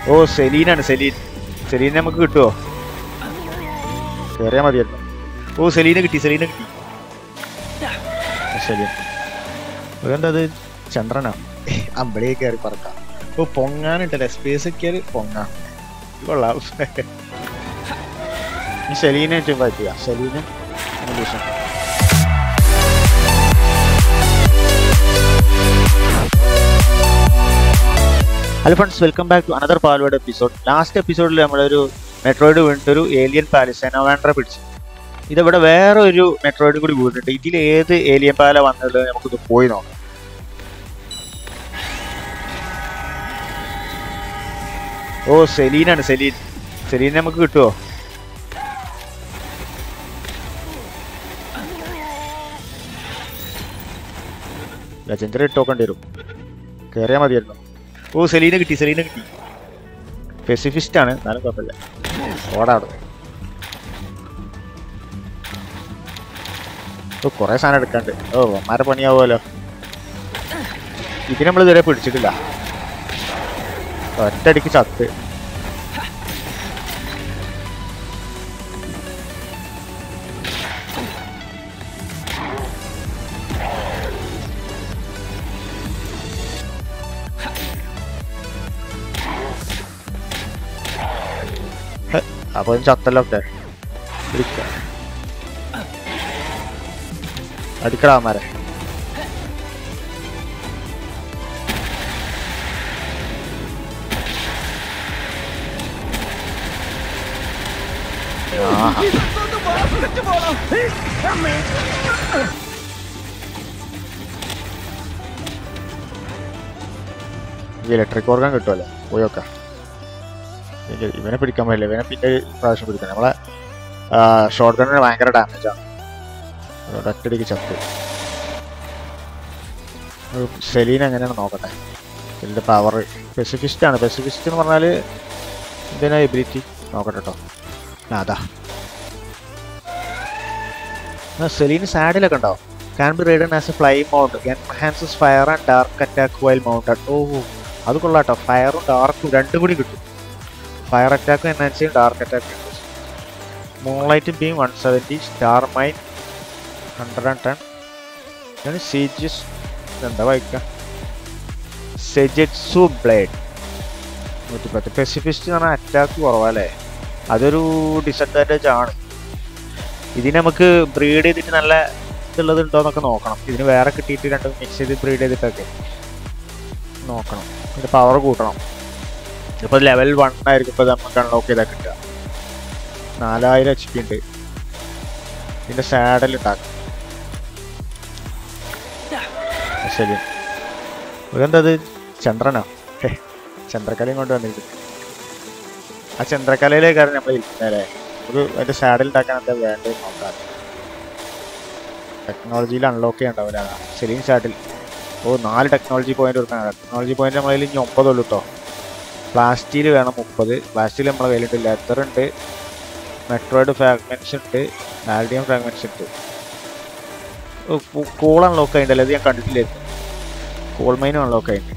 ഓ സെലീനാണ് Selene Selene നമുക്ക് കിട്ടുമോ കയറിയാൽ മതിയല്ലോ ഓ സെലീനെ കിട്ടി സെലീനെ കിട്ടി സെലീൻ ഇതെന്താ അത് ചന്ദ്രനാ അമ്പടിയെ കയറി പറക്കാം ഓ പൊങ്ങാനിട്ടല്ലേ സ്പേസ് ഒക്കെയാൽ പൊങ്ങാം ഇത് കൊള്ളാം ഈ സെലീനെ വെച്ച് പറ്റിയ സെലീന് English hello friends welcome back to another Palworld episode last എപ്പിസോഡിൽ നമ്മളൊരു മെട്രോയിഡ് വീണിട്ടൊരു ഏലിയൻ പാലസ് സെനോവാൻഡ്ര പിടിച്ചു ഇതിവിടെ വേറെ ഒരു മെട്രോയിഡ് കൂടി വീണിട്ടുണ്ട് ഇതിൽ ഏത് ഏലിയൻ പാല വന്നുള്ളത് നമുക്കൊന്ന് പോയി നോക്കാം ഓ സെലീനാണ് സെലീൻ സെലീൻ നമുക്ക് കിട്ടുമോ ലെജൻഡറി ഇട്ടോക്കേണ്ടി വരും കയറിയാൽ മതിയായിരുന്നു ഓ സെലീനെ കിട്ടി സെലീനെ കിട്ടി പെസിഫിസ്റ്റ് ആണ് എന്നാലും കുഴപ്പമില്ല ഓടാണ് ഓ കുറേ സാധനം എടുക്കാണ്ട് ഓ അമ്മാരെ പണിയാവുമല്ലോ ഇതിന് നമ്മൾ ഇതുവരെ പിടിച്ചിട്ടില്ല ഒറ്റയടിക്ക് ചത്ത് അപ്പൊ ചത്തല്ലോ ഒക്കെ പിടിക്ക അടിക്കടാ അമ്മാരെ ആഹാ. ഇലക്ട്രിക് ഓർഗൻ കിട്ടുമല്ലോ പോയോക്ക ഇവനെ പിടിക്കാൻ പറ്റില്ല ഇവനെ പിന്നെ പ്രാവശ്യം പിടിക്കണം നമ്മളെ ഷോർട്ട് ഗണ്ണിന് ഭയങ്കര ഡാമേജ് ആണ് അതുകൊണ്ട് ഒറ്റടിക്ക് ചത്ത് ഒരു സെലീൻ എങ്ങനെയാണ് നോക്കട്ടെ ഇതിൻ്റെ പവർ പെസിഫിസ്റ്റ് ആണ് പെസിഫിസ്റ്റ് എന്ന് പറഞ്ഞാൽ ഇതിനാ എബിലിറ്റി നോക്കട്ടെ കേട്ടോ ആ, അതാ സെലീന് സാഡിലൊക്കെ ഉണ്ടാവും can be ridden as a fly mount enhances fire and dark attack while mounted ഓ അത് കൊള്ളാട്ടോ ഫയറും ഡാർക്കും രണ്ടും കൂടി കിട്ടും ഫയർ അറ്റാക്കും എൻഹാൻസ് ചെയ്യും ഡാർക്ക് അറ്റാക്കും moonlight beam one seventy star mine hundred and ten ഞാൻ സീജിയസ് എന്താ വായിക്കാം സെജറ്റ്സു ബ്ലേഡ് നൂറ്റി പത്ത് പെസിഫിസ്റ്റ് എന്ന് പറഞ്ഞാൽ അറ്റാക്ക് കുറവല്ലേ അതൊരു ഡിസഡ്വാൻറ്റേജ് ആണ് ഇതിന് നമുക്ക് ബ്രീഡ് ചെയ്തിട്ട് നല്ല ഇതുള്ളത് ഉണ്ടോ എന്നൊക്കെ നോക്കണം ഇതിന് വേറെ കിട്ടിയിട്ട് രണ്ടും മിക്സ് ചെയ്ത് ബ്രീഡ് ചെയ്തിട്ടൊക്കെ നോക്കണം ഇതിന്റെ പവർ കൂട്ടണം ഇപ്പോൾ ലെവൽ വൺ ആയിരിക്കും ഇപ്പോൾ നമുക്ക് അൺലോക്ക് ചെയ്താൽ കിട്ടുക നാലായിരം എച്ച് പി ഉണ്ട് ഇതിന്റെ സാഡൽ ഉണ്ടാക്കും ശരി ഇതെന്തത് ചന്ദ്രനോ ഹേ, ചന്ദ്രക്കലയും കൊണ്ട് വന്നിരിക്കുന്നു ആ ചന്ദ്രക്കലയിലേക്കാണ് നമ്മൾ ഇരിക്കുന്നത് അല്ലേ ഒരു അതിന്റെ സാഡിൽ ഉണ്ടാക്കാൻ എന്താ വേണ്ടത് നോക്കാം ടെക്നോളജിയിൽ അൺലോക്ക് ചെയ്യണ്ടാവില്ല സെലീൻ സാഡിൽ ഓ നാല് ടെക്നോളജി പോയിന്റ് കൊടുക്കാൻ ടെക്നോളജി പോയിന്റ് നമ്മളതിൽ ഇനി ഒമ്പതുള്ളൂ കേട്ടോ പ്ലാസ്റ്റിയിൽ വേണം മുപ്പത് പ്ലാസ്റ്റിൽ നമ്മളെ കയ്യിലുണ്ട് ലെതർ ഉണ്ട് മെട്രോയിഡ് ഫ്രാഗ്മെന്റ്സ് ഉണ്ട് ആൽഡിയം ഫ്രാഗ്മെന്റ്സ് ഉണ്ട് കോൾ അൺലോക്ക് ആയിട്ടുണ്ടല്ലോ അത് ഞാൻ കണ്ടിട്ടില്ലായിരുന്നു കോൾ മൈനും അൺലോക്ക് ആയിട്ടുണ്ട്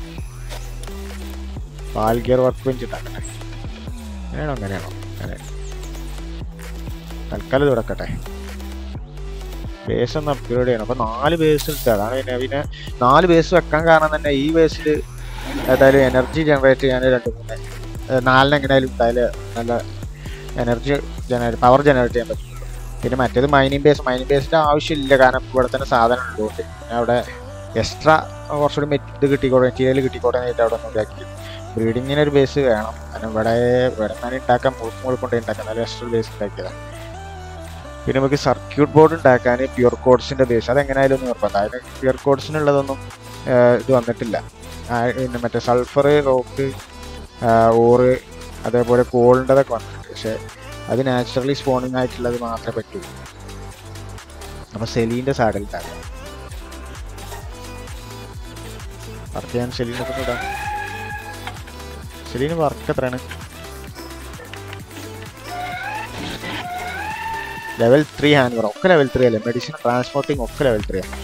പാൽ ഗിയർ വർക്ക് ബെഞ്ച് ഉണ്ടാക്കട്ടെ അങ്ങനെയാണോ അങ്ങനെയാണോ അങ്ങനെ തൽക്കാലം ഇത് കിടക്കട്ടെ ബേസ് ഒന്ന് അപ്ഗ്രേഡ് ചെയ്യണം അപ്പൊ നാല് ബേസ് ഉണ്ട് അതാണ് പിന്നെ പിന്നെ നാല് ബേസ് വെക്കാൻ കാരണം തന്നെ ഈ ബേസിൽ ഏതായാലും എനർജി ജനറേറ്റ് ചെയ്യാൻ രണ്ട് മൂന്ന് ഏഹ് നാലിന് എങ്ങനെയായാലും എന്തായാലും നല്ല എനർജി ജനറേറ്റ് പവർ ജനറേറ്റ് ചെയ്യാൻ പറ്റും പിന്നെ മറ്റേത് മൈനിങ് ബേസ് മൈനിങ് ബേസിന്റെ ആവശ്യമില്ല കാരണം ഇവിടെ തന്നെ സാധനം ഉള്ളതുകൊണ്ട് ഞാൻ അവിടെ എക്സ്ട്രാ കുറച്ചുകൂടി മെറ്റ് ഇത് കിട്ടിക്കോട്ടെ മെറ്റീരിയൽ കിട്ടിക്കോട്ടെ എന്നിട്ട് അവിടെ ഒന്ന് ഇതാക്കി ബ്രീഡിങ്ങിന് ഒരു ബേസ് വേണം കാരണം ഇവിടെ ഇവിടെ തന്നെ ഉണ്ടാക്കാൻ മുഴുപ്പ് മുഴുപ്പ് കൊണ്ട് ഉണ്ടാക്കാൻ നല്ല എക്സ്ട്രാ ബേസ് ഉണ്ടാക്കിയതാണ് പിന്നെ നമുക്ക് സർക്യൂട്ട് ബോർഡ് ഉണ്ടാക്കാൻ പ്യൂർ കോഡ്സിന്റെ ബേസ് അതെങ്ങനെയായാലും നിർബന്ധം അതിന് പ്യൂർ കോഡ്സിനുള്ളതൊന്നും ഏഹ്, ഇത് വന്നിട്ടില്ല ആ, പിന്നെ മറ്റേ സൾഫർ റോക്ക് ഓറ് അതേപോലെ കോളിൻ്റെതൊക്കെ വന്നിട്ടുണ്ട് പക്ഷെ അത് നാച്ചുറലി സ്പോണിങ് ആയിട്ടുള്ളത് മാത്രമേ പറ്റൂ അപ്പൊ സെലീൻ്റെ സാഡിൽ ഉണ്ടാക്കാം വർക്ക് ചെയ്യാൻ സെലീനൊക്കെ ഇടാം സെലീന് വർക്ക് എത്രയാണ് ലെവൽ ത്രീ ഹാൻഡ് ഒക്കെ ലെവൽ ത്രീ അല്ലേ മെഡിസിൻ ട്രാൻസ്പോർട്ടിങ് ഒക്കെ ലെവൽ ത്രീ ആണ്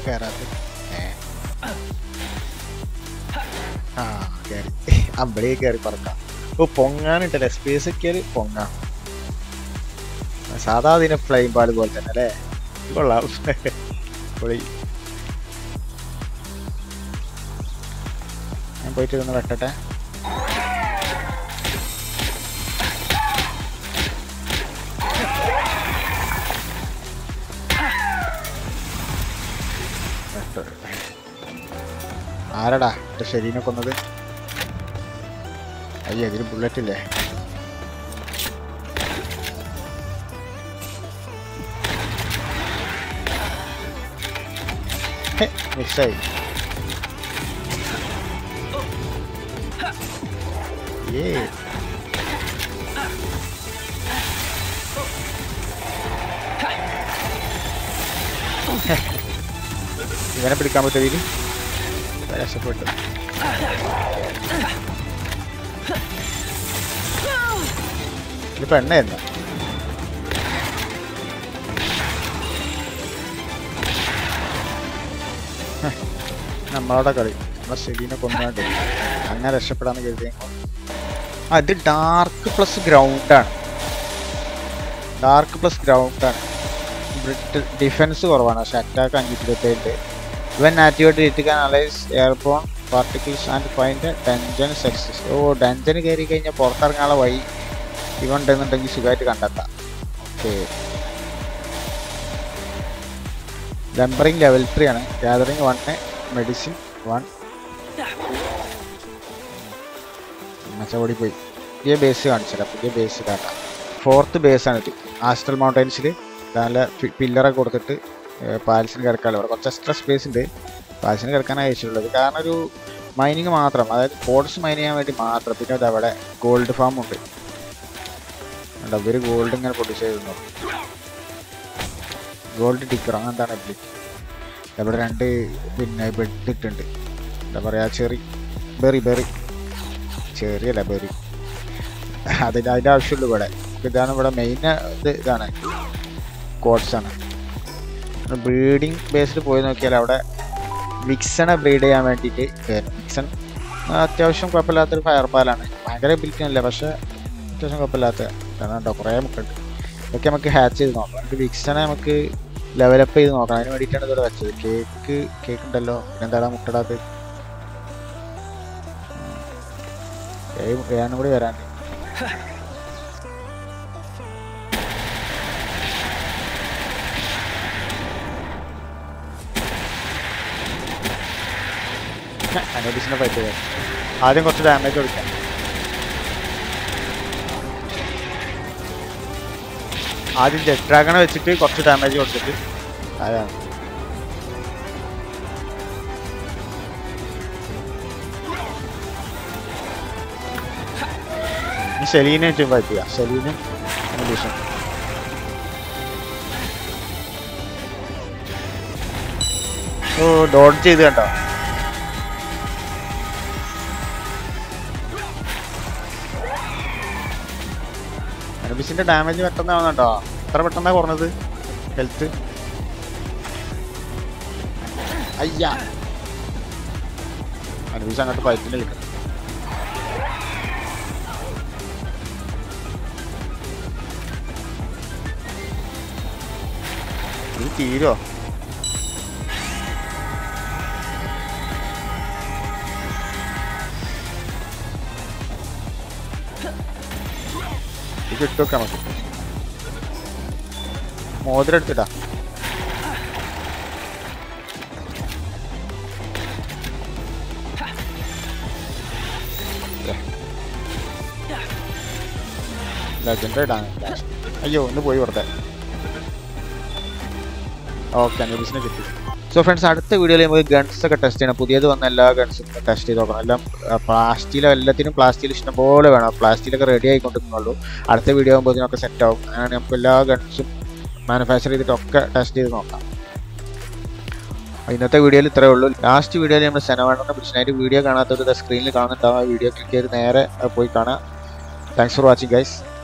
കയറാത്ത ഏ ആ കയറി അമ്പളേ കയറി പറക്കാം ഓ പൊങ്ങാനുണ്ടല്ലേ സ്പേസ് ഒക്കെയാൽ പൊങ്ങാം സാധാ അതിന് ഫ്ലൈം പാല് പോലെ തന്നെ അല്ലേ കൊള്ളാം പൊളി ഞാൻ പോയിട്ട് ഒന്ന് വെട്ടട്ടെ വെട്ട്. ആരടാ എന്റെ ശരീരം കൊന്നത് അയ്യ ഇതിന് ബുള്ളറ്റ് ഇല്ലേ ഹെ, മിസ്സായി ഏ ഇവനെ പിടിക്കാൻ പറ്റുമോ രക്ഷപ്പെട്ടു ഇത് പെണ്ണായിരുന്നു നമ്മളോടെ കളി നമ്മളെ ശരീനെ കൊന്നാണ്ട് അങ്ങനെ രക്ഷപ്പെടാന്ന് കരുതി ആ ഇത് ഡാർക്ക് പ്ലസ് ഗ്രൗണ്ടാണ് ഡാർക്ക് പ്ലസ് ഗ്രൗണ്ടാണ് ഡിഫൻസ് കുറവാണ് പക്ഷെ അറ്റാക്ക് അഞ്ചിട്ട് ഇരുപത്തേഴ് ഇവൻ ആക്ടിവേറ്റ് ചെയ്തിട്ട് analyse airborne particles and find dungeon success ഓ ഡഞ്ചന് കയറി കഴിഞ്ഞാൽ പുറത്തിറങ്ങാനുള്ള വഴി ഇവൻ ഉണ്ടെന്നുണ്ടെങ്കിൽ സുഖമായിട്ട് കണ്ടെത്താം ഓക്കെ ലംബറിങ് ലെവൽ ത്രീ ആണ് ഗാദറിങ് വണ് മെഡിസിൻ വൺ മച്ചപൊടി പോയി പുതിയ ബേസ് കാണിച്ചില്ല പുതിയ ബേസ് കാട്ടാം ഫോർത്ത് ബേസ് ആണ് ഇത് ആസ്റ്റൽ മൗണ്ടൻസിൽ നല്ല പില്ലറൊക്കെ കൊടുത്തിട്ട് പാൽസിന് കിടക്കാമല്ലോ അവിടെ കുറച്ച് എക്സ്ട്രാ സ്പേസ് ഉണ്ട് പാൽസിന് കിടക്കാനാണ് അയച്ചിട്ടുള്ളത് കാരണം ഒരു മൈനിങ് മാത്രം അതായത് കോഡ്സ് മൈൻ ചെയ്യാൻ വേണ്ടി മാത്രം പിന്നെ അത് അവിടെ ഗോൾഡ് ഫാം ഉണ്ട് കണ്ടോ ഇവർ ഗോൾഡ് ഇങ്ങനെ പ്രൊഡ്യൂസ് ചെയ്യുന്നു ഗോൾഡ് ടിക്കർ അങ്ങനത്താണ് എബിലിറ്റി ഇവിടെ രണ്ട് പിന്നെ ബെഡ് ഇട്ടുണ്ട് എന്താ പറയുക ചെറി ബെറി ബെറി ചെറിയല്ല ബെറി അതിൻ്റെ അതിൻ്റെ ആവശ്യമുള്ളൂ ഇവിടെ ഇതാണ് ഇവിടെ മെയിൻ ഇത് ഇതാണ് കോഡ്സ് ആണ് ബ്രീഡിങ് ബേസിൽ പോയി നോക്കിയാൽ അവിടെ വിക്സണെ ബ്രീഡ് ചെയ്യാൻ വേണ്ടിയിട്ട് വിക്സൺ അത്യാവശ്യം കുഴപ്പമില്ലാത്തൊരു ഫയർ പാലാണ് ഭയങ്കര എബിലിറ്റി അല്ല പക്ഷേ അത്യാവശ്യം കുഴപ്പമില്ലാത്ത കാരണം കേട്ടോ കുറേ മുട്ടുണ്ട് ഇതൊക്കെ നമുക്ക് ഹാച്ച് ചെയ്ത് നോക്കാം നമുക്ക് വിക്സനെ നമുക്ക് ലെവലപ്പ് ചെയ്ത് നോക്കാം അതിന് വേണ്ടിയിട്ടാണ് ഇവിടെ വെച്ചത് കേക്ക് കേക്ക് ഉണ്ടല്ലോ പിന്നെന്താടാ മുട്ടടാത് ഏഴാനും കൂടി വരാണ്ട് അനോബിസിനെ ഫൈറ്റ് ചെയ്യാം ആദ്യം കുറച്ച് ഡാമേജ് കൊടുക്കാം ആദ്യം ജെറ്റ് ഡ്രാഗണെ വെച്ചിട്ട് കുറച്ച് ഡാമേജ് കൊടുത്തിട്ട് അതാണ് ഈ സെലീനെ വെച്ച് ഫൈറ്റ് ചെയ്യാം സെലീനും അനോബിസും ഓ ഡോഡ് ചെയ്ത് കണ്ടോ അനബിസിന്റെ ഡാമേജ് പെട്ടെന്നാവുന്നുണ്ടോ എത്ര പെട്ടെന്നാ കുറഞ്ഞത് ഹെൽത്ത് അയ്യ അനബിസ് അങ്ങോട്ട് ഫൈറ്റിന് കിട്ടും ഇത് തീരോ ഇത് ഇട്ടൊക്കെ നമുക്ക് മോതിരം എടുത്തിട്ടാ ലെജൻഡ് ഇടാണ് അയ്യോ ഒന്ന് പോയി വെറുതെ ഓക്കെ അനൂബിസിനെ കിട്ടി സോ ഫ്രണ്ട്സ് അടുത്ത വീഡിയോയിൽ നമുക്ക് ഗൺസ് ഒക്കെ ടെസ്റ്റ് ചെയ്യണം പുതിയത് വന്ന എല്ലാ ഗൺസും ടെസ്റ്റ് ചെയ്ത് നോക്കണം എല്ലാം പ്ലാസ്റ്റിലോ എല്ലാത്തിനും പ്ലാസ്റ്റിൽ ഇഷ്ടംപോലെ വേണം പ്ലാസ്റ്റിലൊക്കെ റെഡി ആയിക്കൊണ്ടിരിക്കുന്നുള്ളൂ അടുത്ത വീഡിയോ ആകുമ്പോൾ ഇതിനൊക്കെ സെറ്റ് ആവും അങ്ങനെ നമുക്ക് എല്ലാ ഗൺസും മാനുഫാക്ചർ ചെയ്തിട്ടൊക്കെ ടെസ്റ്റ് ചെയ്ത് നോക്കാം ഇന്നത്തെ വീഡിയോയിൽ ഇത്രയേ ഉള്ളൂ ലാസ്റ്റ് വീഡിയോയിൽ നമ്മൾ സെനവാണെന്ന് പിടിച്ചതിനായിട്ട് വീഡിയോ കാണാത്തവർ സ്ക്രീനിൽ കാണുന്നുണ്ടാവും ആ വീഡിയോ ക്ലിക്ക് ചെയ്ത് നേരെ പോയി കാണാം താങ്ക്സ് ഫോർ വാച്ചിങ് ഗൈസ്